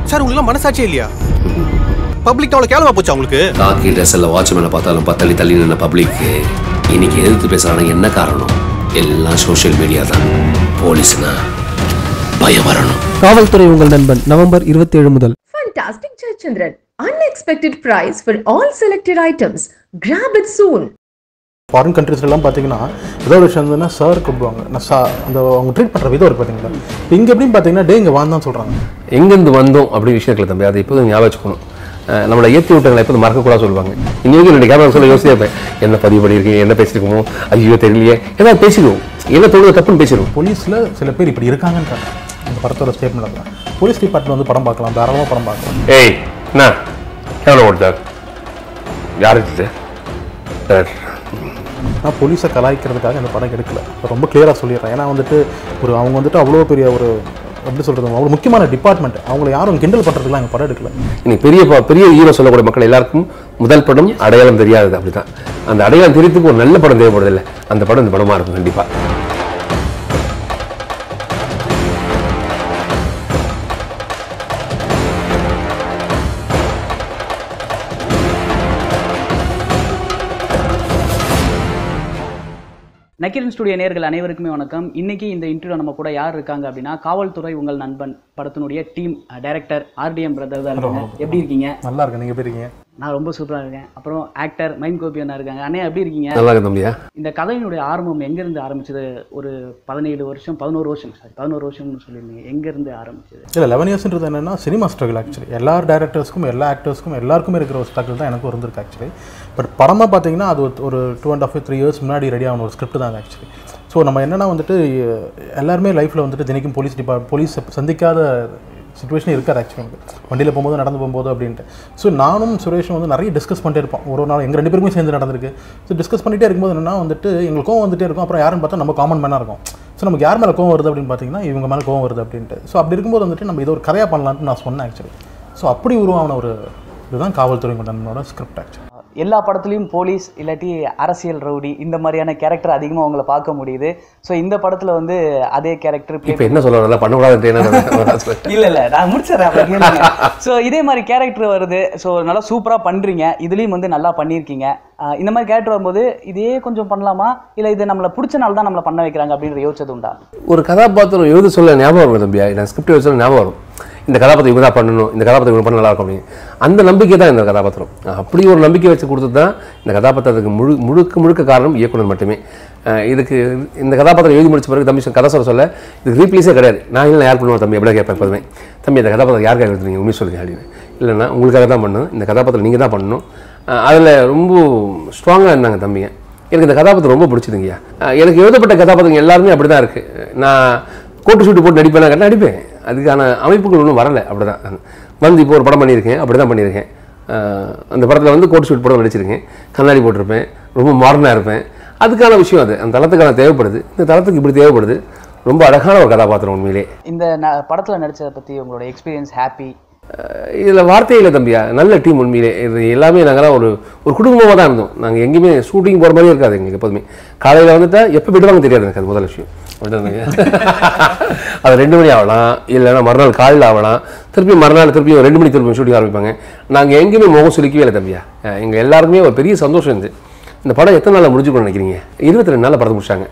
Sir உங்களுக்கு மனசாட்சியே இல்லையா பப்ளிக் அவ்வளோ கேளவா போச்சு அவங்களுக்கு காக்கி ட்ரெஸ்ஸில் வாட்ச்மேனை பார்த்தாலும் பத்தள்ளி தள்ளி நின்ன பப்ளிக்கு இன்னைக்கு எதிர்த்து பேசுறாங்க என்ன காரணம் எல்லாம் சோஷியல் மீடியா தான் போலீஸ்னா பயம் வரணும் காவல்துறை உங்கள் நண்பன் நவம்பர் இருபத்தி ஏழு முதல் Fantastic Jayachandran. Unexpected price for all selected items. Grab it soon. Foreign கண்ட்ரீஸ்லாம் பார்த்தீங்கன்னா ஏதோ ஒரு விஷயம் இருந்ததுன்னா சார் கூப்பிடுவாங்க நான் சா அந்த அவங்க ட்ரீட் பண்ணுற விதம் இருக்கு பார்த்தீங்களா இங்கே எப்படின்னு பார்த்தீங்கன்னா டே இங்கே வான்னு தான் சொல்கிறாங்க எங்கேருந்து வந்தோம் அப்படி விஷயத்தில் தம்பி அதை எப்போதும் ஞாபகம் வச்சுக்கணும் அஹ் நம்மளை ஏற்றி விட்டவங்களை எப்போதும் மறக்கக்கூடாது சொல்லுவாங்க இன்னைக்கு ரெண்டு கேமரா சொல்ல யோசிச்சே இருப்பேன் என்ன பதிவு பண்ணியிருக்கீங்க என்ன பேசியிருக்கோமோ ஐயோ தெரியலையே ஏதாவது பேசிடுவோம் என்ன தோணுது தப்புன்னு பேசிடுவோம் போலீஸில் சில பேர் இப்படி இருக்காங்கன்றாங்க இந்த படத்தோட ஸ்டேட்மெண்ட் தான் போலீஸ் டிபார்ட்மெண்ட் வந்து படம் பார்க்கலாம் தாராளமாக படம் பார்க்கலாம் ஏய் என்ன கேமரா ஓடுதார் யார் இது சார் நான் போலீஸை கலாய்க்கிறதுக்காக இந்த படம் எடுக்கல இப்ப ரொம்ப கிளியராக சொல்லிடுறேன் ஏன்னா வந்துட்டு ஒரு அவங்க வந்துட்டு அவ்வளோ பெரிய ஒரு எப்படி சொல்கிறது அவ்வளோ முக்கியமான டிபார்ட்மெண்ட் அவங்கள யாரும் கிண்டல் பண்ணுறதுக்குலாம் எங்கள் படம் எடுக்கல இன்னைக்கு பெரிய ப- பெரிய ஹீரோ சொல்லக்கூடிய மக்கள் எல்லாருக்கும் முதல் படம் அடையாளம் தெரியாதது அப்படிதான் அந்த அடையாளம் தெரியறதுக்கு ஒரு நல்ல படம் தேவைப்படுது இல்லை அந்த படம் இந்த படமா இருக்கும் கண்டிப்பா நக்கீரன் ஸ்டுடியோ நேர்கள் அனைவருக்குமே வணக்கம் இன்னைக்கு இந்த இன்டர்வியூ நம்ம கூட யார் இருக்காங்க அப்படின்னா காவல்துறை உங்கள் நண்பன் படத்தினுடைய டீம் டைரக்டர் ஆர்டிஎம் பிரதர் தான் இருக்காங்க எப்படி இருக்கீங்க நல்லா இருக்கு நீங்கள் எப்படி இருக்கீங்க நான் ரொம்ப சூப்பராக இருக்கேன் அப்புறம் ஆக்டர் மைம் கோபி அண்ணா இருக்காங்க அண்ணே எப்படி இருக்கீங்க நல்லா இருக்கு தம்பியா இந்த கதையினுடைய ஆரம்பம் எங்கேருந்து ஆரம்பிச்சது ஒரு பதினேழு வருஷம் பதினோரு வருஷம் சாரி பதினோரு வருஷம்னு சொல்லியிருந்தீங்க எங்கேருந்து ஆரம்பிச்சது இல்லை லெவன் இயர்ஸ்ன்றது என்னன்னா சினிமா ஸ்ட்ரகிள் ஆக்சுவலி எல்லா டேரக்டர்ஸ்க்கும் எல்லா ஆக்டர்ஸ்க்கும் எல்லாருக்குமே இருக்கிற ஒரு ஸ்ட்ரகிள் தான் எனக்கும் இருந்திருக்கு ஆக்சுவலி பட் படமாக பார்த்தீங்கன்னா அது ஒரு- ஒரு two and half three years முன்னாடி ரெடி ஆன ஒரு ஸ்கிரிப்ட் தான் ஆக்சுவலி ஸோ நம்ம என்னன்னா வந்துட்டு எ- எல்லாருமே லைஃப்பில் வந்துட்டு தினைக்கும் போலீஸ் டிபார்ட் போலீஸ் சந்திக்காத சுச்சுவேஷன் இருக்காது ஆக்சுவலி எனக்கு வண்டியில் போகும்போது நடந்து போகும்போது அப்படின்ட்டு ஸோ நானும் சுரேஷும் வந்து நிறைய டிஸ்கஸ் பண்ணிட்டே இருப்போம் ஒரு ஒரு நாள் எங்கள் ரெண்டு பேருக்குமே சேர்ந்து நடந்திருக்கு ஸோ டிஸ்கஸ் பண்ணிட்டே இருக்கும்போது என்னன்னா வந்துட்டு எங்களுக்கு கோவம் வந்துட்டே இருக்கும் அப்புறம் யாருன்னு பார்த்தா நம்ம காமன் மேனாக இருக்கும் ஸோ நமக்கு யார் மேலே கோவம் வருது அப்படின்னு பார்த்தீங்கன்னா இவங்க மேலே கோவம் வருது அப்படின்ட்டு ஸோ அப்படி இருக்கும்போது வந்துட்டு நம்ம இதை ஒரு கதையாக பண்ணலான்ட்டு நான் சொன்னேன் ஆக்சுவலி ஸோ அப்படி உருவான ஒரு இதுதான் காவல்துறை நண்பனோட ஸ்கிரிப்ட் ஆக்சுவலி எல்லா படத்துலையும் போலீஸ் இல்லாட்டி அரசியல் ரவுடி இந்த மாதிரியான கேரக்டர் அதிகமாக உங்களை பார்க்க முடியுது ஸோ இந்த படத்தில் வந்து அதே கேரக்டர் இப்போ என்ன சொல்ல நல்லா பண்ணக்கூடாது என்ன இல்ல இல்ல நான் முடிச்சிடறேன் ஸோ இதே மாதிரி கேரக்டர் வருது ஸோ நல்லா சூப்பரா பண்றீங்க இதுலயும் வந்து நல்லா பண்ணியிருக்கீங்க ஆஹ் இந்த மாதிரி கேரக்டர் வரும்போது இதே கொஞ்சம் பண்ணலாமா இல்ல இது நம்மளை பிடிச்சனால தான் நம்மளை பண்ண வைக்கிறாங்க அப்படின்ற யோசிச்சது உண்டா ஒரு கதாபாத்திரம் எழுத சொல்ல ஞாபகம் வரும் தம்பியா நான் ஸ்கிரிப்ட் எழுத சொல்ல ஞாபகம் வரும் இந்த கதாபாத்திரம் இவங்க தான் பண்ணணும் இந்த கதாபாத்திரம் இவங்க பண்ண நல்லா இருக்கும் அப்படின்னு அந்த நம்பிக்கை தான் இந்த கதாபாத்திரம் அப்படி ஒரு நம்பிக்கை வச்சு கொடுத்தது தான் இந்த கதாபாத்திரத்துக்கு முழு முழுக்க முழுக்க காரணம் இயக்குனர் மட்டுமே அஹ் இதுக்கு இந்த கதாபாத்திரம் எழுதி முடிச்ச பிறகு தம்பி சொ- கதை சொல்ல சொல்ல இதுக்கு ரீப்ளேஸே கிடையாது நான் இல்லை யார் பண்ணுவோம் தம்பி எப்படி கேட்பேன் எப்போதுமே தம்பி இந்த கதாபாத்திரம் யாருக்காக எழுதுறீங்க உண்மை சொல்லுங்க அப்படின்னு இல்லைன்னா உங்களுக்காக தான் பண்ணணும் இந்த கதாபாத்திரம் நீங்கள் தான் பண்ணணும் அதில் ரொம்ப ஸ்ட்ராங்காக இருந்தாங்க தம்பிங்க எனக்கு இந்த கதாபாத்திரம் ரொம்ப பிடிச்சதுங்கய்யா அஹ் எனக்கு எழுதப்பட்ட கதாபாத்திரம் எல்லாருமே அப்படி தான் இருக்குது நான் கோட்டு ஷூட்டு போட்டு நடிப்பேனா நடிப்பேன் அதுக்கான அமைப்புகள் ஒன்றும் வரலை அப்படி தான் வந்து இப்போ ஒரு படம் பண்ணியிருக்கேன் அப்படி தான் பண்ணியிருக்கேன் அஹ் அந்த படத்தில் வந்து கோட்டு ஷூட் படம் நடிச்சிருக்கேன் கண்ணாடி போட்டிருப்பேன் ரொம்ப மாடர்னாக இருப்பேன் அதுக்கான விஷயம் அது அந்த தளத்துக்கான தேவைப்படுது இந்த தளத்துக்கு இப்படி தேவைப்படுது ரொம்ப அழகான ஒரு கதாபாத்திரம் உண்மையிலே இந்த ந- படத்துல நடிச்சதை பத்தி உங்களோட எக்ஸ்பீரியன்ஸ் ஹாப்பி இதில் வார்த்தையே இல்லை தம்பியா நல்ல டீம் உண்மையிலே இது எல்லாமே நாங்கள்லாம் ஒரு ஒரு குடும்பமாக தான் இருந்தோம் நாங்கள் எங்கேயுமே ஷூட்டிங் போகிற மாதிரியே இருக்காது எங்களுக்கு எப்போதுமே காலையில் வந்துட்டா எப்போ விடுவாங்க தெரியாது எனக்கு அது முதல் விஷயம் அப்படிதானே? அது ரெண்டு மணி ஆகலாம் இல்லைன்னா மறுநாள் காலையில் ஆகலாம் திருப்பி மறுநாள் திருப்பி ஒரு ரெண்டு மணி திருப்பி ஷூட்டிங் ஆரம்பிப்பாங்க நாங்கள் எங்கேயுமே முகம் சுலிக்கவே இல்லை தம்பியா எங்கள் எல்லாருக்குமே ஒரு பெரிய சந்தோஷம் இருந்துச்சு இந்த படம் எத்தனை நாளில் முடிஞ்சுக்கணும்னு நினைக்கிறீங்க இருபத்தி ரெண்டு நாளில் படத்தை முடிச்சாங்க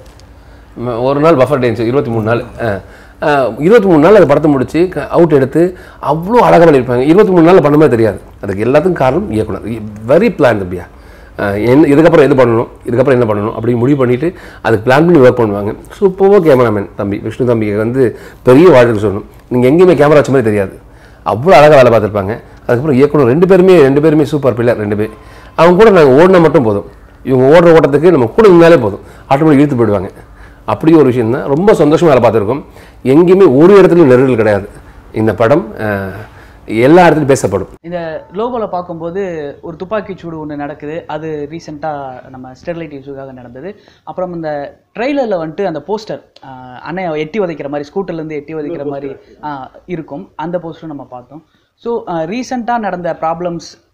ம- ஒரு நாள் பஃபர் டேன்ஸ் இருபத்தி மூணு நாள் இருபத்தி மூணு நாள் அந்த படத்தை முடிச்சு அவுட் எடுத்து அவ்வளோ அழகாக பண்ணியிருப்பாங்க இருபத்தி மூணு நாள் பண்ண மாதிரி தெரியாது அதுக்கு எல்லாத்துக்கும் காரணம் இயக்குனர் வெரி பிளான் தம்பியா அஹ் என்ன இதுக்கப்புறம் எது பண்ணணும் இதுக்கப்புறம் என்ன பண்ணணும் அப்படின்னு முடிவு பண்ணிட்டு அதுக்கு பிளான் பண்ணி ஒர்க் பண்ணுவாங்க சூப்பராக கேமராமேன் தம்பி விஷ்ணு தம்பிக்கு வந்து பெரிய வாழ்க்கை சொல்லணும் நீங்கள் எங்கேயுமே கேமரா வச்ச மாதிரி தெரியாது அவ்வளோ அழகாக வேலை பார்த்துருப்பாங்க அதுக்கப்புறம் இயக்குனர் ரெண்டு பேருமே ரெண்டு பேருமே சூப்பர் பிள்ளை ரெண்டு பேர் அவங்க கூட நாங்கள் ஓடினா மட்டும் போதும் இவங்க ஓடுற ஓட்டத்துக்கு நம்ம கூட இருந்தாலே போதும் ஆட்டோமேட்டிக் இழுத்து போயிடுவாங்க அப்படி ஒரு விஷயம் தான் ரொம்ப சந்தோஷமாக வேலை பார்த்துருக்கோம் எங்கேயுமே ஒரு இடத்துலையும் நெருடல் கிடையாது இந்த படம் அஹ், எல்லா இடத்துலையும் பேசப்படும் இந்த லோகோவில் பார்க்கும்போது ஒரு துப்பாக்கி சூடு ஒன்று நடக்குது அது ரீசெண்டாக நம்ம ஸ்டெர்லைட் இஷ்யூக்காக நடந்தது அப்புறம் இந்த ட்ரெய்லரில் வந்துட்டு அந்த போஸ்டர் அன்னைய எட்டி உதைக்கிற மாதிரி ஸ்கூட்டர்லேருந்து எட்டி உதைக்கிற மாதிரி ஆ, இருக்கும் அந்த போஸ்டரும் நம்ம பார்த்தோம் ஸோ ரீசெண்டாக நடந்த ப்ராப்ளம்ஸ்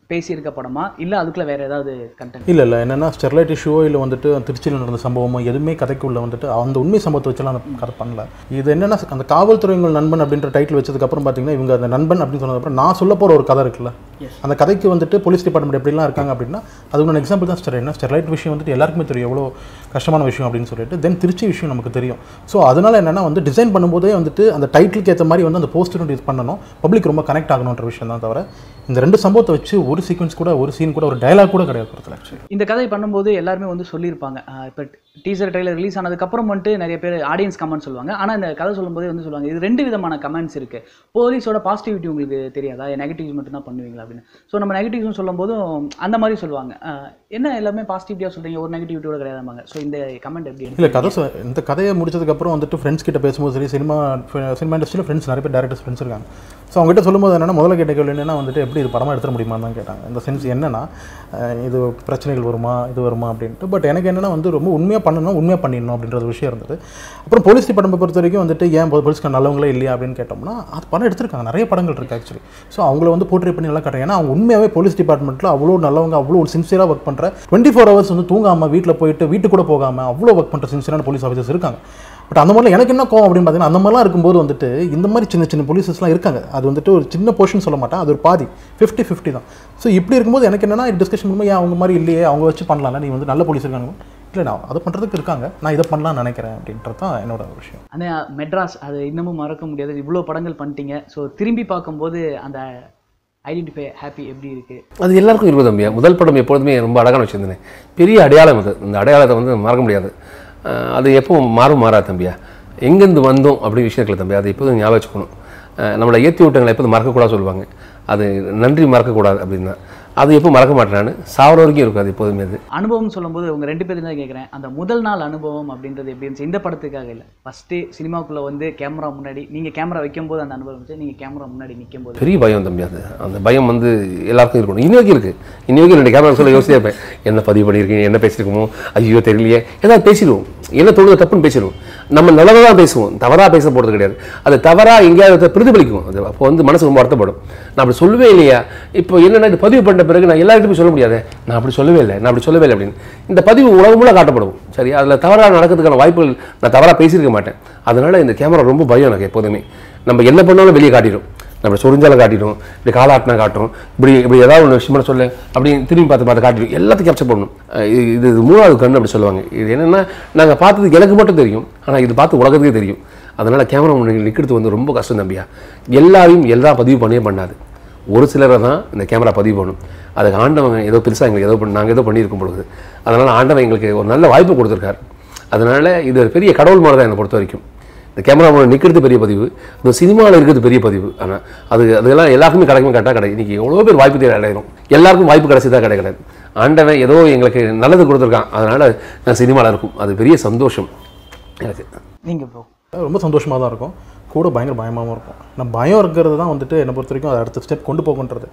பேசியிருக்க படமா இல்லை அதுக்குள்ள வேற ஏதாவது கண்டென்ட் இல்லை இல்லை என்னென்னா ஸ்டெர்லைட் இஷ்யூவோ இல்லை வந்துட்டு திருச்சியில் நடந்த சம்பவமோ எதுவுமே கதைக்குள்ள வந்துட்டு அந்த உண்மை சம்பவத்தை வச்செல்லாம் அந்த கதை பண்ணல இது என்னென்னா அந்த காவல்துறை உங்கள் நண்பன் அப்படின்ற டைட்டில் வச்சதுக்கப்புறம் பார்த்தீங்கன்னா இவங்க அந்த நண்பன் அப்படின்னு சொன்னதுக்கப்புறம் நான் சொல்ல போகிற ஒரு கதை இருக்குல்ல அந்த கதைக்கு வந்துட்டு போலீஸ் டிபார்ட்மெண்ட் எப்படிலாம் இருக்காங்க அப்படின்னா அது ஒரு எக்ஸாம்பிள் தான் ஸ்டெர் என்ன ஸ்டெர்லைட் விஷயம் வந்துட்டு எல்லாருக்குமே தெரியும் எவ்வளோ கஷ்டமான விஷயம் அப்படின்னு சொல்லிட்டு தென் திருச்சி விஷயம் நமக்கு தெரியும் ஸோ அதனால என்னென்னா வந்து டிசைன் பண்ணும்போதே வந்துட்டு அந்த டைட்டிலுக்கு ஏற்ற மாதிரி வந்து அந்த போஸ்டர் இது பண்ணணும் பப்ளிக் ரொம்ப கனெக்ட் ஆகணுன்ற விஷயம் தான் தவிர இந்த ரெண்டு சம்பவத்தை வச்சு ஒரு சீக்வன்ஸ் கூட ஒரு சீன் கூட ஒரு டயலாக் கூட கிடையாது படத்தில் ஆக்சுவலி இந்த கதை பண்ணும்போது எல்லாருமே வந்து சொல்லியிருப்பாங்க ஆஹ் இப்போ டீசர் ட்ரைலர் ரிலீஸ் ஆனதுக்கப்புறம் வந்துட்டு நிறைய பேர் ஆடியன்ஸ் கமெண்ட் சொல்லுவாங்க ஆனால் இந்த கதை சொல்லும்போதே வந்து சொல்லுவாங்க இது ரெண்டு விதமான கமெண்ட்ஸ் இருக்கு போலீஸோட பாசிட்டிவிட்டி உங்களுக்கு தெரியாதா நெகட்டிவ்ஸ் மட்டும் தான் பண்ணுவீங்களா அப்படின்னு ஸோ நம்ம நெகட்டிவ்ஸ் சொல்லும் போதும் அந்த மாதிரி சொல்லுவாங்க ஆஹ் என்ன எல்லாமே பாசிட்டிவிட்டியாக சொல்றீங்க ஒரு நெகட்டிவிட்டியோட கிடையாதுமாங்க ஸோ இந்த கமெண்ட் எப்படி இல்லை கதை சொ- இந்த கதையை முடிச்சதுக்கப்புறம் வந்துட்டு ஃப்ரெண்ட்ஸ் கிட்ட பேசும்போது சரி சினிமா சினிமா இண்டஸ்ட்ரியில் ஃப்ரெண்ட்ஸ் நிறைய பேர் டேரக்டர்ஸ் ஃப்ரெண்ட்ஸ் இருக்காங்க ஸோ அவங்ககிட்ட சொல்லும்போது என்னென்னா முதல்ல கேட்ட கேள்வி என்னன்னா வந்துட்டு எப்படி இது படமாக எடுத்துட முடியுமான்னு தான் கேட்டாங்க இந்த சென்ஸ் என்னன்னா அஹ், இது பிரச்சனைகள் வருமா இது வருமா அப்படின்ட்டு பட் எனக்கு என்னென்னா வந்து ரொம்ப உண்மையாக பண்ணணும் உண்மையாக பண்ணிடணும் அப்படின்ற ஒரு விஷயம் இருந்தது அப்புறம் போலீஸ் டிபார்ட்மெண்ட் பொறுத்த வரைக்கும் வந்துட்டு ஏன் போலீஸ்க்கு நல்லவங்களே இல்லையா அப்படின்னு கேட்டோம்னா அது படம் எடுத்திருக்காங்க நிறைய படங்கள் இருக்குது ஆக்சுவலி ஸோ அவங்கள வந்து போர்ட்ரேட் பண்ணி நல்லா காட்டுறாங்க ஏன்னா அவங்க உண்மையாகவே போலீஸ் டிபார்ட்மெண்ட்டில் அவ்வளோ நல்லவங்க அவ்வளோ ஒரு சின்சியராக ஒர்க் பண்ணுற டுவெண்ட்டி ஃபோர் ஹவர்ஸ் வந்து தூங்காமல் வீட்டில் போயிட்டு வீட்டுக்கு கூட போகாமல் அவ்வளோ ஒர்க் பண்ணுற சின்சியரான போலீஸ் ஆஃபீஸர்ஸ் இருக்காங்க பட் அந்த மாதிரிலாம் எனக்கு என்ன கோவம் அப்படின்னு பார்த்தீங்கன்னா அந்த மாதிரிலாம் இருக்கும்போது வந்துட்டு இந்த மாதிரி சின்ன சின்ன போலீஸஸ்லாம் இருக்காங்க அது வந்துட்டு ஒரு சின்ன போர்ஷன் சொல்ல மாட்டேன் அது ஒரு பாதி ஃபிஃப்டி ஃபிஃப்டி தான் ஸோ இப்படி இருக்கும்போது எனக்கு என்னன்னா டிஸ்கஷன் பண்ணும்போது ஏன் அவங்க மாதிரி இல்லையே அவங்க வச்சு பண்ணலாம்ல நீ வந்து நல்ல போலீஸ் இருக்காங்க இல்லை நான் அதை பண்ணுறதுக்கு இருக்காங்க நான் இதை பண்ணலாம்னு நினைக்கிறேன் அப்படின்றது தான் என்னோட விஷயம் ஆனால் மெட்ராஸ் அது இன்னமும் மறக்க முடியாது இவ்வளோ படங்கள் பண்ணிட்டீங்க ஸோ திரும்பி பார்க்கும்போது அந்த ஐடென்டிஃபை ஹாப்பி எப்படி இருக்கு அது எல்லாருக்கும் இருக்கும் தம்பியா முதல் படம் எப்பொழுதுமே ரொம்ப அழகான வச்சுருந்தேன் பெரிய அடையாளம் அது இந்த அடையாளத்தை வந்து மறக்க முடியாது அஹ் அது எப்பவும் மாறும் மாறாது தம்பியா எங்கேருந்து வந்தோம் அப்படி விஷயத்தில் தம்பி அதை எப்போதும் ஞாபகம் வச்சுக்கணும் அஹ் நம்மளை ஏற்றி விட்டவங்களை எப்போதும் மறக்கக்கூடாது சொல்லுவாங்க அது நன்றி மறக்கக்கூடாது அப்படின்னா அது எப்போ மறக்க மாட்டேன் நான் சாவர வரைக்கும் இருக்கும் அது எப்போதுமே அது அனுபவம் சொல்லும்போது உங்க ரெண்டு பேரும் தான் கேட்குறேன் அந்த முதல் நாள் அனுபவம் அப்படின்றது எப்படி இருந்துச்சு இந்த படத்துக்காக இல்லை ஃபஸ்ட்டு சினிமாக்குள்ளே வந்து கேமரா முன்னாடி நீங்கள் கேமரா வைக்கும்போது அந்த அனுபவம் இருந்துச்சு நீங்கள் கேமரா முன்னாடி நிற்கும் போது பெரிய பயம் தம்பி அது அந்த பயம் வந்து எல்லாருக்கும் இருக்கணும் இன்னி வரைக்கும் இருக்குது இன்னி வரைக்கும் ரெண்டு கேமரா சொல்ல யோசிச்சே இருப்பேன் என்ன பதிவு பண்ணியிருக்கீங்க என்ன பேசியிருக்கோமோ ஐயோ தெரியலையே ஏதாவது பேசிடுவோம் என்ன தோணுதோ தப்புன்னு பேசிடுவோம் நம்ம நல்லதாக தான் பேசுவோம் தவறாக பேச போகிறது கிடையாது அது தவறாக எங்கேயாவது பிரதிபலிக்கும் அது அப்போ வந்து மனசு ரொம்ப வருத்தப்படும் நான் அப்படி சொல்லவே இல்லையா இப்போ என்னென்னா இது பதிவு பண்ண பிறகு நான் எல்லார்கிட்டையும் போய் சொல்ல முடியாது நான் அப்படி சொல்லவே இல்லை நான் அப்படி சொல்லவே இல்லை அப்படின்னு இந்த பதிவு உலகம் முழுக்க காட்டப்படும் சரி அதில் தவறாக நடக்கிறதுக்கான வாய்ப்புகள் நான் தவறாக பேசியிருக்க மாட்டேன் அதனால இந்த கேமரா ரொம்ப பயம் எனக்கு எப்போதுமே நம்ம என்ன பண்ணாலும் வெளியே காட்டிடும் நம்ம சொரிஞ்சால காட்டிடும் இப்படி காலாட்டினா காட்டும் இப்படி இப்படி ஏதாவது ஒன்று விஷயம் சொல்ல அப்படி திரும்பி பார்த்து பார்த்து காட்டிடும் எல்லாத்தையும் கேப்சர் பண்ணணும் அஹ் இது இது இது மூணாவது கண் அப்படி சொல்லுவாங்க இது என்னென்னா நாங்கள் பார்த்தது எனக்கு மட்டும் தெரியும் ஆனால் இது பார்த்து உலகத்துக்கே தெரியும் அதனால் கேமரா முன்னாடி நிற்கிறது வந்து ரொம்ப கஷ்டம் தம்பியா எல்லாரையும் எல்லா பதிவு பண்ணவே பண்ணாது ஒரு சிலரை தான் இந்த கேமரா பதிவு பண்ணும் அதுக்கு ஆண்டவங்க ஏதோ பெருசாக எங்களுக்கு ஏதோ பண்ணி நாங்கள் ஏதோ பண்ணியிருக்கும் பொழுது அதனால் ஆண்டவன் எங்களுக்கு ஒரு நல்ல வாய்ப்பு கொடுத்துருக்காரு அதனால் இது ஒரு பெரிய கடவுள் மாதிரி தான் என்னை பொறுத்த வரைக்கும் இந்த கேமரா முன்னாடி நிற்கிறது பெரிய பதிவு இந்த சினிமாவில் இருக்கிறது பெரிய பதிவு ஆனால் அது அதெல்லாம் எல்லாருக்குமே கிடைக்குமே கரெக்டாக கிடையாது இன்றைக்கி எவ்வளோ பேர் வாய்ப்பு தேவை அடையணும் எல்லாருக்கும் வாய்ப்பு கிடைச்சி தான் கிடையாது ஆண்டவன் ஏதோ எங்களுக்கு நல்லது கொடுத்துருக்கான் அதனால் நான் சினிமாவில் இருக்கும் அது பெரிய சந்தோஷம் எனக்கு நீங்கள் ப்ரோ ரொம்ப சந்தோஷமாக தான் இருக்கும் கூட பயங்கர பயமாகவும் இருக்கும் நான் பயம் இருக்கிறது தான் வந்துட்டு என்னை பொறுத்த வரைக்கும் அதை அடுத்த ஸ்டெப் கொண்டு போகுன்றது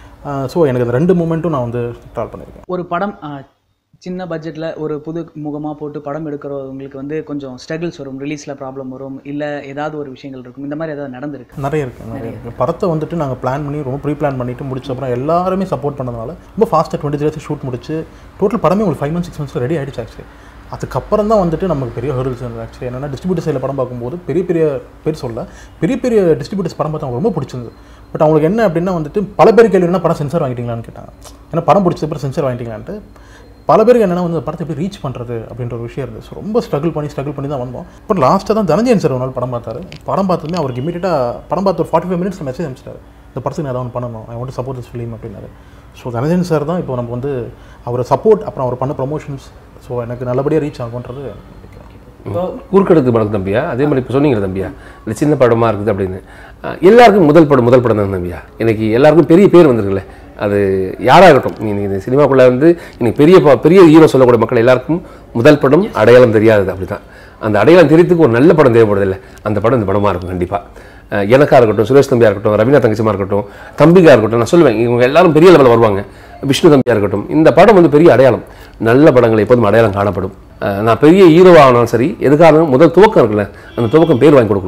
ஸோ எனக்கு அந்த ரெண்டு மூமெண்ட்டும் நான் வந்து ட்ரால் பண்ணியிருக்கேன் ஒரு படம் ஆஹ், சின்ன பட்ஜெட்டில் ஒரு புது முகமாக போட்டு படம் எடுக்கிறவங்களுக்கு வந்து கொஞ்சம் ஸ்ட்ரகிள்ஸ் வரும் ரிலீஸில் ப்ராப்ளம் வரும் இல்லை ஏதாவது ஒரு விஷயங்கள் இருக்கும் இந்த மாதிரி ஏதாவது நடந்திருக்கு நிறைய இருக்குது நிறைய இருக்குது படத்தை வந்துட்டு நாங்கள் பிளான் பண்ணி ரொம்ப ப்ரீ பிளான் பண்ணிட்டு முடிச்ச அப்புறம் எல்லாருமே சப்போர்ட் பண்ணதுனால ரொம்ப ஃபாஸ்ட்டாக டுவெண்ட்டி த்ரீ ஷூட் முடிச்சு டோட்டல் படமே உங்களுக்கு five months six months ready ஆகிடுச்சு ஆக்சுவலி அதுக்கப்புறம் தான் வந்துட்டு நமக்கு பெரிய ஹர்ல்ஸ் இருந்தது ஆக்சுவலி என்னென்னா டிஸ்ட்ரிபியூட்டர் சைடில் படம் பார்க்கும்போது பெரிய பெரிய பேர் சொல்ல பெரிய பெரிய டிஸ்ட்ரிபியூட்டர்ஸ் படம் பார்த்து அவங்க ரொம்ப பிடிச்சிருந்தது பட் அவங்களுக்கு என்ன அப்படின்னா வந்துட்டு பல பேர் கேள்வி என்ன படம் சென்சார் வாங்கிட்டீங்களான்னு கேட்டாங்க ஏன்னா படம் பிடிச்சது அப்புறம் சென்சார் வாங்கிட்டீங்களான்ட்டு பல பேருக்கு என்னென்னா வந்து அந்த படத்தை எப்படி ரீச் பண்ணுறது அப்படின்ற ஒரு விஷயம் இருந்துச்சு ரொம்ப ஸ்ட்ரகிள் பண்ணி ஸ்ட்ரகிள் பண்ணி தான் வந்தோம் அப்புறம் லாஸ்ட்டாக தான் தனஞ்சயன் சார் ஒரு நாள் படம் பார்த்தாரு படம் பார்த்ததுமே அவருக்கு இமீடியட்டாக படம் பார்த்து ஒரு ஃபார்ட்டி ஃபைவ் மினிட்ஸ் மெசேஜ் அனுப்பிச்சிட்டாரு இந்த படத்துக்கு நான் ஏதாவது ஒன்று பண்ணணும் I want support this film அப்படின்னாரு ஸோ தனஞ்சயன் சார் தான் இப்போ நம்ம வந்து அவரை சப்போர்ட் அப்புறம் அவர் பண்ண ப்ரொமோஷன்ஸ் ஸோ எனக்கு நல்லபடியாக ரீச் ஆகுன்றது குறுக்கெடுத்து படம் தம்பியா அதே மாதிரி இப்போ சொன்னீங்க தம்பியா இந்த சின்ன படமாக இருக்குது அப்படின்னு அஹ் எல்லாருக்கும் முதல் படம் முதல் படம் தான் தம்பியா இன்னைக்கு எல்லாருக்கும் பெரிய பேர் வந்திருக்குல்ல அது யாராக இருக்கட்டும் நீங்கள் இந்த சினிமாக்குள்ளே வந்து இன்னைக்கு பெரிய ப- பெரிய ஹீரோ சொல்லக்கூடிய மக்கள் எல்லாருக்கும் முதல் படம் அடையாளம் தெரியாதது அப்படி தான் அந்த அடையாளம் தெரியறதுக்கு ஒரு நல்ல படம் தேவைப்படுது இல்லை அந்த படம் இந்த படமாக இருக்கும் கண்டிப்பாக எனக்கா இருக்கட்டும் சுரேஷ் தம்பியா இருக்கட்டும் ரவீனா தங்கச்சிமா இருக்கட்டும் தம்பிகா இருக்கட்டும் நான் சொல்லுவேன் இவங்க எல்லாரும் பெரிய லெவலில் வருவாங்க விஷ்ணு தம்பியா இருக்கட்டும் இந்த படம் வந்து பெரிய அடையாளம் நல்ல படங்கள் எப்போதும் அடையாளம் காணப்படும் அஹ் நான் பெரிய ஹீரோவானாலும் சரி எதுக்காக முதல் துவக்கம் இருக்குல்ல அந்த துவக்கம் பேர் வாங்கி கொடுக்கணும்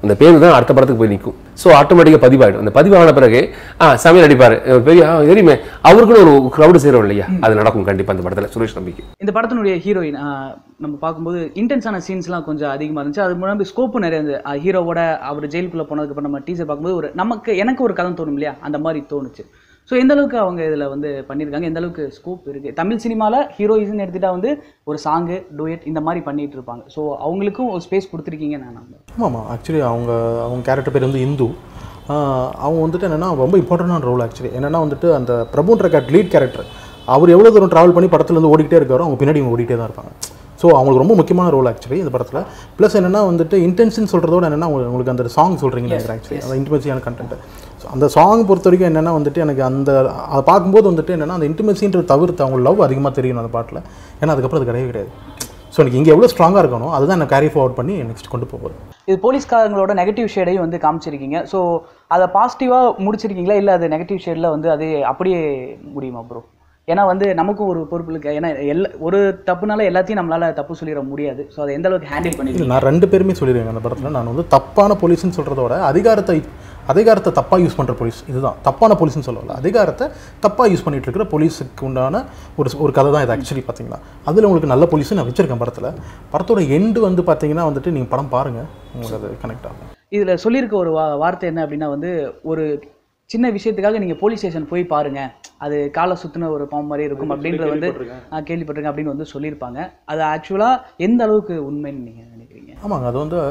அந்த பேர் தான் அடுத்த படத்துக்கு போய் நிற்கும் ஸோ ஆட்டோமேட்டிக்காக பதிவாயிடும் அந்த பதிவான பிறகு ஆ சமையல் அடிப்பார் பெரிய ஆ, தெரியுமே அவருக்குன்னு ஒரு க்ரௌடு சேரும் இல்லையா அது நடக்கும் கண்டிப்பாக அந்த படத்தில் சுரேஷ் நம்பிக்கை இந்த படத்தினுடைய ஹீரோயின் நம்ம பார்க்கும்போது இன்டென்ஸான சீன்ஸ்லாம் கொஞ்சம் அதிகமாக இருந்துச்சு அது முன்னாடி ஸ்கோப்பு நிறைய இருந்தது அஹ் ஹீரோவோட அவர் ஜெயிலுக்குள்ளே போனதுக்கப்புறம் நம்ம டீசர் பார்க்கும்போது ஒரு நமக்கு எனக்கு ஒரு கதை தோணும் இல்லையா அந்த மாதிரி தோணுச்சு ஸோ எந்த அளவுக்கு அவங்க இதில் வந்து பண்ணியிருக்காங்க எந்த அளவுக்கு ஸ்கோப் இருக்குது தமிழ் சினிமாவில் ஹீரோயிஸ்னு எடுத்துட்டா வந்து ஒரு சாங்கு டூயட் இந்த மாதிரி பண்ணிட்டு இருப்பாங்க ஸோ அவங்களுக்கும் ஒரு ஸ்பேஸ் கொடுத்துருக்கீங்க நான் நம்புறேன் ஆமாம்மா ஆக்சுவலி அவங்க அவங்க கேரக்டர் பேர் வந்து இந்து ஆஹ் அவங்க வந்துட்டு என்னென்னா ரொம்ப இம்பார்ட்டண்டான ரோல் ஆக்சுவலி என்னென்னா வந்துட்டு அந்த பிரபுன்ற கேட் லீட் கேரக்டர் அவர் எவ்வளோ தூரம் ட்ராவல் பண்ணி படத்துல இருந்து ஓடிக்கிட்டே இருக்காரோ அவங்க பின்னாடி இவங்க ஓடிட்டே தான் இருப்பாங்க ஸோ அவங்களுக்கு ரொம்ப முக்கியமான ரோல் ஆக்சுவலி இந்த படத்தில் ப்ளஸ் என்னென்னா வந்துட்டு இன்டென்ஷன் சொல்கிறதோட என்னென்னா உங்களுக்கு அந்த சாங் சொல்கிறீங்கன்னு நினைக்கிறேன் ஆக்சுவலி அந்த இன்டிமெசியான கண்டென்ட் ஸோ அந்த சாங் பொறுத்த வரைக்கும் என்னென்னா வந்துட்டு எனக்கு அந்த அதை பார்க்கும்போது வந்துட்டு என்னென்னா அந்த இன்டிமெசின்றது தவிர்த்து அவங்க லவ் அதிகமாக தெரியணும் அந்த பாட்டில் ஏன்னா அதுக்கப்புறம் அது கிடையவே கிடையாது ஸோ எனக்கு இங்கே எவ்வளோ ஸ்ட்ராங்காக இருக்கணும் அதுதான் எனக்கு கேரி ஃபார்வர்ட் பண்ணி நெக்ஸ்ட் கொண்டு போகுது இது போலீஸ்காரங்களோட நெகட்டிவ் ஷேடையும் வந்து காமிச்சிருக்கீங்க ஸோ அதை பாசிட்டிவாக முடிச்சிருக்கீங்களா இல்லை அது நெகட்டிவ் ஷேடில் வந்து அது அப்படியே முடியுமா ப்ரோ ஏன்னா வந்து நமக்கும் ஒரு பொறுப்பு இருக்கு ஏன்னா எல்லா ஒரு தப்புனால எல்லாத்தையும் நம்மளால தப்பு சொல்லிட முடியாது ஸோ அதை எந்த அளவுக்கு ஹேண்டில் இல்லை பண்ணிருக்கீங்க நான் ரெண்டு பேருமே சொல்லிடுவேன் அந்த படத்தில் நான் வந்து தப்பான போலீஸ்னு சொல்கிறதோட அதிகாரத்தை அதிகாரத்தை தப்பாக யூஸ் பண்ணுற போலீஸ் இதுதான் தப்பான போலீஸ்னு சொல்லல அதிகாரத்தை தப்பாக யூஸ் பண்ணிட்டு இருக்கிற போலீஸுக்கு உண்டான ஒரு ஒரு கதை தான் இது ஆக்சுவலி பார்த்தீங்கன்னா அதில் உங்களுக்கு நல்ல போலீஸ் நான் வச்சிருக்கேன் படத்தில் படத்தோட எண்டு வந்து பார்த்தீங்கன்னா வந்துட்டு நீங்கள் படம் பாருங்கள் உங்களுக்கு அது கனெக்ட் ஆகும் இதில் சொல்லியிருக்க ஒரு வா வார்த்தை என்ன அப்படின்னா வந்து ஒரு சின்ன விஷயத்துக்காக நீங்கள் போலீஸ் ஸ்டேஷன் போய் பாருங்க அது காலை சுற்றின ஒரு பாம்பு மாதிரி இருக்கும் அப்படின்றத வந்து நான் கேள்விப்பட்டிருக்கேன் அப்படின்னு வந்து சொல்லியிருப்பாங்க அது ஆக்சுவலாக எந்த அளவுக்கு உண்மைன்னு நீங்கள் நினைக்கிறீங்க ஆமாங்க அது வந்து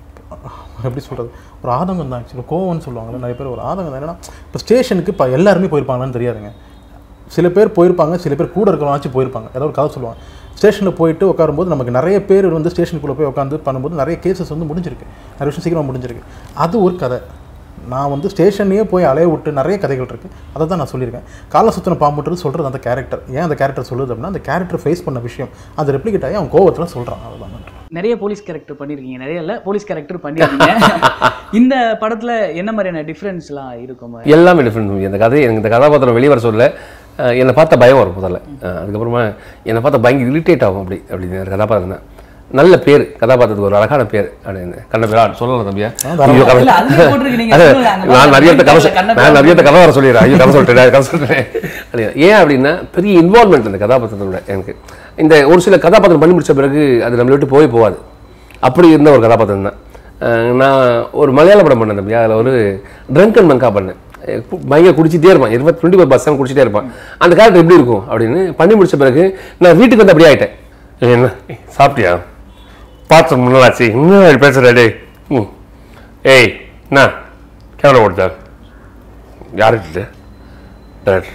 எப்படி சொல்கிறது ஒரு ஆதங்கம் தான் ஆக்சுவலி கோவம்னு சொல்லுவாங்கல்ல நிறைய பேர் ஒரு ஆதங்கம் தான் என்னன்னா இப்போ ஸ்டேஷனுக்கு இப்போ எல்லாருமே போயிருப்பாங்களான்னு தெரியாதுங்க சில பேர் போயிருப்பாங்க சில பேர் கூட இருக்கிறவங்களாச்சும் போயிருப்பாங்க ஏதாவது ஒரு கதை சொல்லுவாங்க ஸ்டேஷனில் போயிட்டு உட்காரும்போது நமக்கு நிறைய பேர் வந்து ஸ்டேஷனுக்குள்ளே போய் உட்காந்து பண்ணும்போது நிறைய கேசஸ் வந்து முடிஞ்சிருக்கு நிறைய விஷயம் சீக்கிரமாக முடிஞ்சிருக்கு அது ஒரு கதை நான் வந்து ஸ்டேஷன்லேயே போய் அலைய விட்டு நிறைய கதைகள் இருக்குது அதை தான் நான் சொல்லியிருக்கேன் கால சுத்தின பாம்புன்றது சொல்கிறது அந்த கேரக்டர் ஏன் அந்த கேரக்டர் சொல்லுது அப்படின்னா அந்த கேரக்டர் ஃபேஸ் பண்ண விஷயம் அது ரெப்ளிகேட் ஆகி அவன் கோவத்தில் சொல்கிறான் அதுதான் நிறைய போலீஸ் கேரக்டர் பண்ணியிருக்கீங்க நிறைய இல்லை போலீஸ் கேரக்டர் பண்ணியிருக்கீங்க இந்த படத்தில் என்ன மாதிரியான டிஃப்ரென்ஸ்லாம் இருக்கும் எல்லாமே டிஃப்ரெண்ட் மூவி அந்த கதை எனக்கு இந்த கதாபாத்திரம் வெளியே வர சொல்ல அஹ், என்னை பார்த்த பயம் வரும் முதல்ல அஹ், அதுக்கப்புறமா என்னை பார்த்தா பயங்கர இரிட்டேட் ஆகும் அப்படி அப்படி இந்த கதாபாத்திரம் தான் நல்ல பேர் கதாபாத்திரத்துக்கு ஒரு அழகான பேர் அப்படின்னு கண்ண பேரா சொல்லலாம் தம்பியா ஐயோ, கதை- இல்ல, அதுலயே போட்டிருக்கு, நீங்க அது, சொல்லுங்க, அங்க நான் நிறைய பாருங்க, கதை சொல்- கண்ண நான் நிறைய கதை வர சொல்லிடுறேன் ஐயோ கதை சொல்லிட்டேன் கதை சொல்லிட்டேன் அப்படியா. ஏன் அப்படின்னா பெரிய இன்வால்மெண்ட் அந்த கதாபாத்திரத்தோட எனக்கு இந்த ஒரு சில கதாபாத்திரம் பண்ணி முடிச்ச பிறகு அது நம்மளை விட்டு போய் போகாது அப்படி இருந்த ஒரு கதாபாத்திரம் தான் அஹ் நான் ஒரு மலையாள படம் பண்ணேன் தம்பி அதில் ஒரு ட்ரங்க் அண்ட் மங்கா பண்ணேன் அஹ் கு- பயங்கர குடிச்சிட்டே இருப்பான் இருபத்தி டுவெண்ட்டி ஃபோர் பர்சன்ட் குடிச்சிட்டே இருப்பான் அந்த கேரக்டர் எப்படி இருக்கும் அப்படின்னு பண்ணி முடிச்ச பிறகு நான் வீட்டுக்கு வந்து அப்படியே ஆயிட்டேன் என்ன சாப்பிட்டியா பார்த்து முன்னாச்சு இன்னும் பேசுகிற டே ம் ஏய் என்ன கேமரா ஓடுதா யாருக்கு டேரக்டர்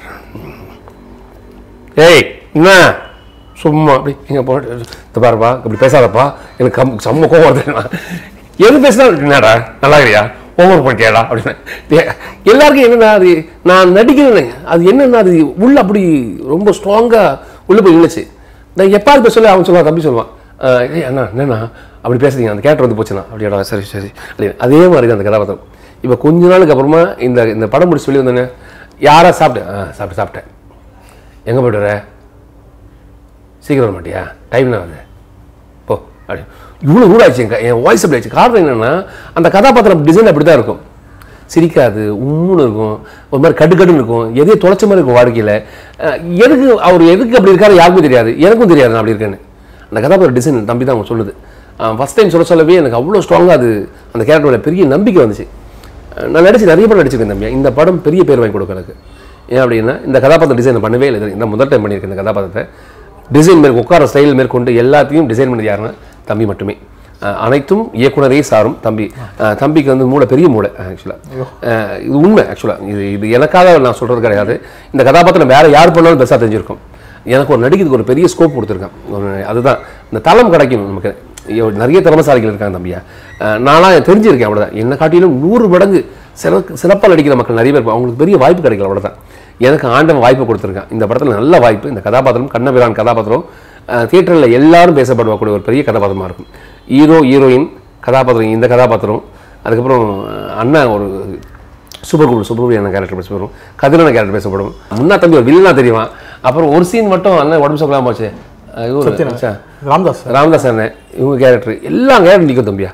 ஏய் என்ன சும்மா அப்படி இங்கே போட்டு இந்த பாருப்பா இப்படி பேசாதப்பா எனக்கு கம் செம்ம கோவம் வருது எது பேசினா என்னடா நல்லா இருக்கியா ஓவர் பண்ணிட்டியாடா அப்படின்னு ஏ- எல்லாருக்கும் என்னன்னா அது நான் நடிக்கிறேன் அது என்னன்னா அது உள்ள அப்படி ரொம்ப ஸ்ட்ராங்காக உள்ள போய் நின்றுச்சு நான் எப்பாவது பேச சொல்ல அவன் சொல்லுவான் தம்பி சொல்லுவான் "அஹ், ஏய் அண்ணா என்னண்ணா அப்படி பேசுறீங்க அந்த கேரக்டர் வந்து போச்சுண்ணா அப்படியாடா சரி சரி அப்படி அதே மாதிரி தான் அந்த கதாபாத்திரம் இப்போ கொஞ்ச நாளுக்கு அப்புறமா இந்த இந்த படம் முடிச்சு சொல்லி வந்தோன்னே யாரா சாப்பிட்டேன் ஆ சாப்பிட்டு சாப்பிட்டேன் எங்கே போய்ட்டு வர சீக்கிரம் வர மாட்டியா டைம் என்ன ஆகுது போ அப்படி இவ்வளோ ரூடாச்சு என் க- என் வாய்ஸ் அப்படி ஆச்சு காரணம் என்னென்னா அந்த கதாபாத்திரம் டிசைன் அப்படி தான் இருக்கும் சிரிக்காது உம்முன்னு இருக்கும் ஒரு மாதிரி கடு கடுன்னு இருக்கும் எதையும் தொலைச்ச மாதிரி இருக்கும் வாழ்க்கையில் எதுக்கு அவர் எதுக்கு அப்படி இருக்காரு யாருக்கும் தெரியாது எனக்கும் தெரியாது நான் அப்படி இருக்கேன்னு அந்த கதாபாத்திர டிசைன் தம்பி தான் அவங்க சொல்லுது ஃபஸ்ட் டைம் சொல்ல சொல்லவே எனக்கு அவ்வளோ ஸ்ட்ராங்காக அது அந்த கேரக்டரோட பெரிய நம்பிக்கை வந்துச்சு அஹ் நான் நடிச்சு நிறைய படம் நடிச்சிருக்கேன் தம்பி இந்த படம் பெரிய பேர் வாங்கி கொடுக்கும் எனக்கு ஏன் அப்படின்னா இந்த கதாபாத்திரம் டிசைன் பண்ணவே இல்லை இது இந்த முதல் டைம் பண்ணியிருக்கேன் இந்த கதாபாத்திரத்தை டிசைன் மேற்கு உட்கார ஸ்டைல் மேற்கொண்டு எல்லாத்தையும் டிசைன் பண்ணது யாருன்னா தம்பி மட்டுமே அஹ் அனைத்தும் இயக்குனரே சாரும் தம்பி அஹ் தம்பிக்கு வந்து மூளை பெரிய மூளை ஆக்சுவலாக இது உண்மை ஆக்சுவலாக இது இது எனக்காக நான் சொல்கிறது கிடையாது இந்த கதாபாத்திரம் வேறு யார் பண்ணாலும் பெருசாக தெரிஞ்சிருக்கும் எனக்கு ஒரு நடிக்கிறதுக்கு ஒரு பெரிய ஸ்கோப் கொடுத்துருக்கேன் ஒரு அதுதான் இந்த தளம் கிடைக்கும் நமக்கு ஐயோ, நிறைய திறமசாலிகள் இருக்காங்க தம்பியா அஹ் நான்லாம் தெரிஞ்சிருக்கேன் அவ்வளோதான் என்னை காட்டிலும் நூறு மடங்கு சில சிறப்பாக நடிக்கிற மக்கள் நிறைய பேர் இருப்பாங்க. அவங்களுக்கு பெரிய வாய்ப்பு கிடைக்கல அவ்வளோதான் எனக்கு ஆண்டவன் வாய்ப்பு கொடுத்துருக்கான் இந்த படத்தில் நல்ல வாய்ப்பு இந்த கதாபாத்திரம் கண்ணபிரான் கதாபாத்திரம் தியேட்டரில் எல்லாரும் பேசப்படக்கூடிய ஒரு பெரிய கதாபாத்திரமாக இருக்கும் ஹீரோ ஹீரோயின் கதாபாத்திரம் இந்த கதாபாத்திரம் அதுக்கப்புறம் அஹ், அண்ணா ஒரு சூப்பர் சுப்ரமணியன் கேரக்டர் பேசப்படும் கதிரன கேரக்டர் பேசப்படும் முன்னா தம்பி ஒரு வில்லனா தெரியுமா அப்புறம் ஒரு சீன் மட்டும் அண்ணன் உடம்பு சொல்லாம போச்சு அஹ் இவரு, சத்யநாராயணன். ச்சே. ராம்தாஸ் ராமதாஸ் அண்ணன் இவங்க கேரக்டர் எல்லா கேரக்டர் நிற்கும் தம்பியா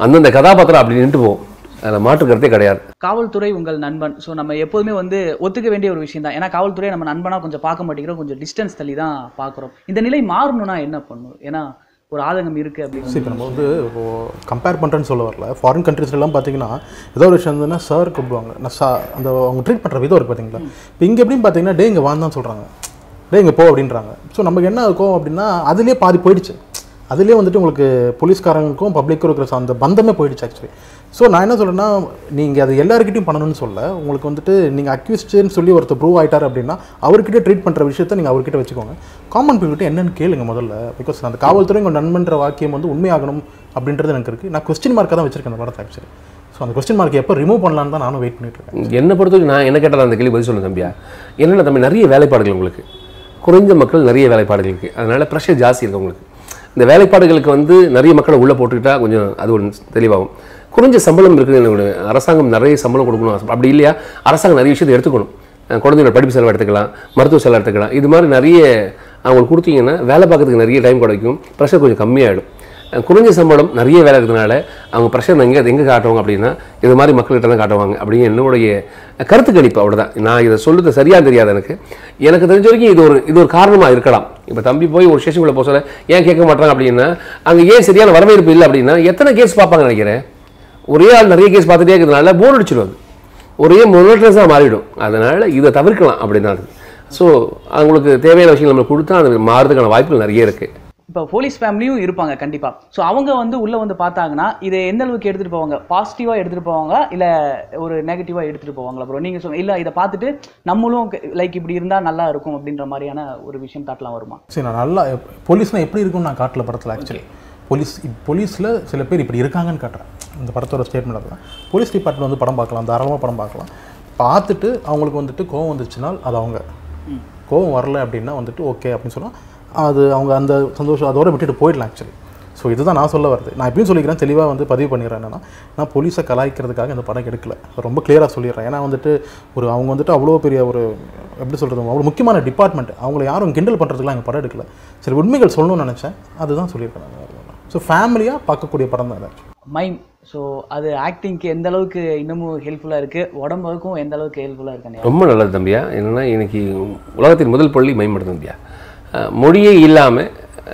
அந்தந்த கதாபாத்திரம் அப்படி நின்று போகும் அதில் மாற்று கருத்தே கிடையாது காவல்துறை உங்கள் நண்பன் ஸோ நம்ம எப்போதுமே வந்து ஒத்துக்க வேண்டிய ஒரு விஷயம் தான் ஏன்னா காவல்துறையை நம்ம நண்பனா கொஞ்சம் பார்க்க மாட்டேங்கிறோம் கொஞ்சம் டிஸ்டன்ஸ் தள்ளி தான் பார்க்குறோம் இந்த நிலை மாறணும்னா என்ன பண்ணும் ஏன்னா ஒரு ஆதங்கம் இருக்கு சரி அப்படின்னு இப்போ நம்ம வந்து இப்போ கம்பேர் பண்ணுறேன்னு சொல்ல வரல ஃபாரின் கண்ட்ரீஸ்லாம் பார்த்தீங்கன்னா ஏதோ ஒரு விஷயம் இருந்ததுன்னா சார் கூப்பிடுவாங்க நான் சா அந்த அவங்க ட்ரீட் பண்ணுற விதம் இருக்கு பார்த்தீங்களா இப்போ இங்கே எப்படின்னு பார்த்தீங்கன்னா டே இங்கே வான்னு தான் சொல்கிறாங்க டே இங்கே போ அப்படின்றாங்க ஸோ நமக்கு என்ன இருக்கும் அப்படின்னா அதுலேயே பாதி போயிடுச்சு அதுலேயே வந்துட்டு உங்களுக்கு போலீஸ்காரங்களுக்கும் பப்ளிக்கும் இருக்கிற அந்த பந்தமே போயிடுச்சு ஆக்சுவலி ஸோ நான் என்ன சொல்கிறேன்னா நீங்கள் அது எல்லாருக்கிட்டையும் பண்ணணும்னு சொல்ல உங்களுக்கு வந்துட்டு நீங்கள் அக்யூஸ்டுன்னு சொல்லி ஒருத்தர் ப்ரூவ் ஆயிட்டார் அப்படின்னா அவர்கிட்ட ட்ரீட் பண்ணுற விஷயத்தை நீங்கள் அவர்கிட்ட வச்சுக்கோங்க காமன் பீப்புள்கிட்ட என்னன்னு கேளுங்க முதல்ல பிகாஸ் அந்த காவல்துறை உங்கள் நண்பன்ற வாக்கியம் வந்து உண்மையாகணும் அப்படின்றது எனக்கு இருக்குது நான் கொஸ்டின் மார்க்காக தான் வச்சிருக்கேன் அந்த படத்தை ஆக்சுவலி ஸோ அந்த கொஸ்டின் மார்க் எப்போ ரிமூவ் பண்ணலான்னு தான் நானும் வெயிட் பண்ணிட்டு இருக்கேன் என்னை பொறுத்தவரைக்கும் நான் என்ன கேட்டாலும் அந்த கேள்வி பதில் சொல்லுங்க தம்பியா என்னென்ன தம்பி நிறைய வேலைப்பாடுகள் உங்களுக்கு குறைஞ்ச மக்கள் நிறைய வேலைப்பாடுகள் இருக்குது அதனால ப்ரெஷர் ஜாஸ்தி இருக்கு உங்களுக்கு இந்த வேலைப்பாடுகளுக்கு வந்து நிறைய மக்களை உள்ளே போட்டுக்கிட்டா கொஞ்சம் அது ஒரு தெளிவாகும் குறைஞ்ச சம்பளம் இருக்குது எனக்கு அரசாங்கம் நிறைய சம்பளம் கொடுக்கணும் அப்படி இல்லையா அரசாங்கம் நிறைய விஷயத்தை எடுத்துக்கணும் அஹ் குழந்தைங்களோட படிப்பு செலவு எடுத்துக்கலாம் மருத்துவ செலவு எடுத்துக்கலாம் இது மாதிரி நிறைய அவங்களுக்கு கொடுத்தீங்கன்னா வேலை பார்க்கறதுக்கு நிறைய டைம் கிடைக்கும் ப்ரெஷர் கொஞ்சம் கம்மியாகிடும் அஹ் குறைஞ்ச சம்பளம் நிறைய வேலை இருக்கிறதுனால அவங்க ப்ரெஷர் எங்கே எங்கே காட்டுவாங்க அப்படின்னா இது மாதிரி மக்கள்கிட்ட தான் காட்டுவாங்க அப்படின்னு என்னுடைய கருத்து கணிப்பு அவ்வளோதான் நான் இதை சொல்லுறது சரியாக தெரியாது எனக்கு எனக்கு தெரிஞ்ச வரைக்கும் இது ஒரு இது ஒரு காரணமாக இருக்கலாம் இப்போ தம்பி போய் ஒரு ஸ்டேஷனுக்குள்ளே போக சொல்ல ஏன் கேட்க மாட்டாங்க அப்படின்னா அங்கே ஏன் சரியான வரவேற்பு இல்லை அப்படின்னா எத்தனை கேஸ் பார்ப்பாங்க நினைக்கிறேன் ஒரே ஆள் நிறைய கேஸ் பார்த்துட்டே இருக்கிறதுனால போர் அடிச்சிடும் அது ஒரே மொனோட்ரஸாக மாறிடும் அதனால் இதை தவிர்க்கலாம் அப்படின்னா ஸோ அவங்களுக்கு தேவையான விஷயங்கள் நம்ம கொடுத்தா அது மாறுறதுக்கான வாய்ப்புகள் நிறைய இருக்குது இப்போ போலீஸ் ஃபேமிலியும் இருப்பாங்க கண்டிப்பா ஸோ அவங்க வந்து உள்ள வந்து பார்த்தாங்கன்னா இதை எந்த அளவுக்கு எடுத்துட்டு போவாங்க பாசிட்டிவா எடுத்துட்டு போவாங்க இல்ல ஒரு நெகட்டிவா எடுத்துட்டு போவாங்களா ப்ரோ நீங்க சொல்லுங்க இல்ல இதை பார்த்துட்டு நம்மளும் லைக் இப்படி இருந்தா நல்லா இருக்கும் அப்படின்ற மாதிரியான ஒரு விஷயம் தாட்லாம் வருமா சரி நான் நல்லா போலீஸ்னால் எப்படி இருக்கும்னு நான் காட்டல படத்தில் ஆக்சுவலி போலீஸ் போலீஸில் சில பேர் இப்படி இருக்காங்கன்னு காட்டுறேன் இந்த படத்தோட ஸ்டேட்மெண்ட் அதுதான் போலீஸ் டிபார்ட்மெண்ட் வந்து படம் பார்க்கலாம் தாராளமாக படம் பார்க்கலாம் பார்த்துட்டு அவங்களுக்கு வந்துட்டு கோவம் வந்துச்சுன்னா அது அவங்க கோவம் வரல அப்படின்னா வந்துட்டு ஓகே அப்படின்னு சொன்னால் அது அவங்க அந்த சந்தோஷம் அதோட விட்டுட்டு போயிடலாம் ஆக்சுவலி ஸோ இதுதான் நான் சொல்ல வருது நான் எப்பயும் சொல்லிக்கிறேன் தெளிவாக வந்து பதிவு பண்ணிடுறேன் என்னன்னா நான் போலீஸை கலாய்க்கிறதுக்காக இந்த படம் எடுக்கல ரொம்ப கிளியராக சொல்லிடுறேன் ஏன்னா வந்துட்டு ஒரு அவங்க வந்துட்டு அவ்வளோ பெரிய ஒரு எப்படி சொல்கிறது அவ்வளோ முக்கியமான டிபார்ட்மெண்ட் அவங்கள யாரும் கிண்டல் பண்ணுறதுக்குலாம் எங்கள் படம் எடுக்கல சரி உண்மைகள் சொல்லணும்னு நினச்சேன் அதுதான் சொல்லியிருக்கேன் நான் ஸோ ஃபேமிலியாக பார்க்கக்கூடிய படம் தான் அது மைம் ஸோ அது ஆக்டிங்க்கு எந்த அளவுக்கு இன்னமும் ஹெல்ப்ஃபுல்லாக இருக்கு உடம்புக்கும் எந்த அளவுக்கு ஹெல்ப்ஃபுல்லாக இருக்கு ரொம்ப நல்லது தம்பியா என்னன்னா இன்னைக்கு உலகத்தின் முதல் பள்ளி மேம்படுது தம்பியா அஹ் மொழியே இல்லாமல்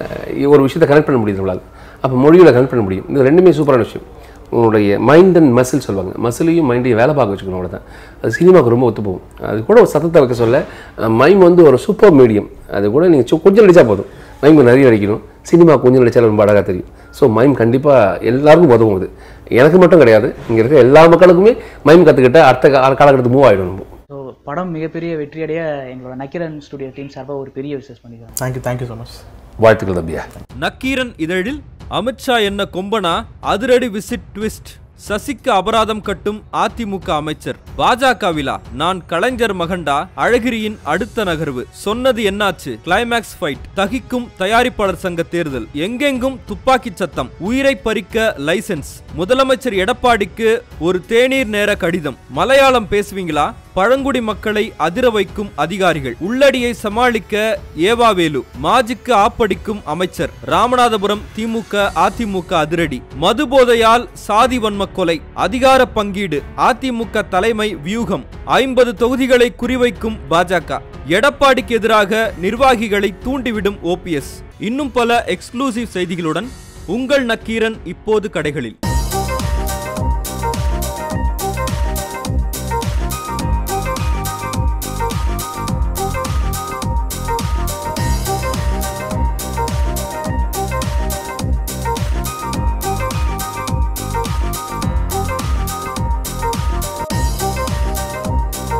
ஒரு விஷயத்தை கனெக்ட் பண்ண முடியுது நம்மளால் அப்போ மொழியில் கனெக்ட் பண்ண முடியும் இது ரெண்டுமே சூப்பரான விஷயம் உங்களுடைய மைண்ட் அண்ட் மசில் சொல்லுவாங்க மசிலையும் மைண்டையும் வேலை பார்க்க வச்சுக்கணும் அவ்வளோதான் அது சினிமாவுக்கு ரொம்ப ஒத்து போகும் அது கூட ஒரு சத்தத்தை வைக்க சொல்ல மைம் வந்து ஒரு சூப்பர் மீடியம் அது கூட நீங்கள் கொஞ்சம் நடிச்சா போதும் மைம் நிறைய நடிக்கணும் சினிமா கொஞ்சம் நடிச்சாலும் ரொம்ப அழகாக தெரியும் ஸோ மைம் கண்டிப்பாக எல்லாருக்கும் உதவும் இது எனக்கு மட்டும் கிடையாது இங்கே இருக்க எல்லா மக்களுக்குமே மைம் கற்றுக்கிட்ட அடுத்த கா- காலகட்டத்துக்கு மூவ் ஆகிடும் நம்ம ஸோ படம் மிகப்பெரிய வெற்றியடைய எங்களோட நக்கிரன் ஸ்டுடியோ டீம் சார்பாக ஒரு பெரிய விசேஷ் பண்ணிக்கிறோம் தேங்க்யூ தேங்க்யூ ஸோ மச் வாழ்த்துக்கள் தம்பியா நக்கீரன் இதழில் அமித்ஷா என்ன கொம்பனா அதிரடி விசிட் ட்விஸ்ட் சசிக்கு அபராதம் கட்டும் அதிமுக அமைச்சர் பாஜகவிலா நான் கலைஞர் மகண்டா அழகிரியின் அடுத்த நகர்வு சொன்னது என்னாச்சு கிளைமேக்ஸ் ஃபைட் தகிக்கும் தயாரிப்பாளர் சங்க தேர்தல் எங்கெங்கும் துப்பாக்கி சத்தம் உயிரை பறிக்க லைசென்ஸ் முதலமைச்சர் எடப்பாடிக்கு ஒரு தேநீர் நேர கடிதம் மலையாளம் பேசுவீங்களா பழங்குடி மக்களை அதிர வைக்கும் அதிகாரிகள் உள்ளடியை சமாளிக்க ஏவாவேலு மாஜிக்கு ஆப்படிக்கும் அமைச்சர் ராமநாதபுரம் திமுக அதிமுக அதிரடி மதுபோதையால் சாதி வன்ம கொலை அதிகார பங்கீடு அதிமுக தலைமை வியூகம் ஐம்பது தொகுதிகளை குறிவைக்கும் பாஜக எடப்பாடிக்கு எதிராக நிர்வாகிகளை தூண்டிவிடும் ஓபிஎஸ் இன்னும் பல எக்ஸ்க்ளூசிவ் செய்திகளுடன் உங்கள் நக்கீரன் இப்போது கடைகளில்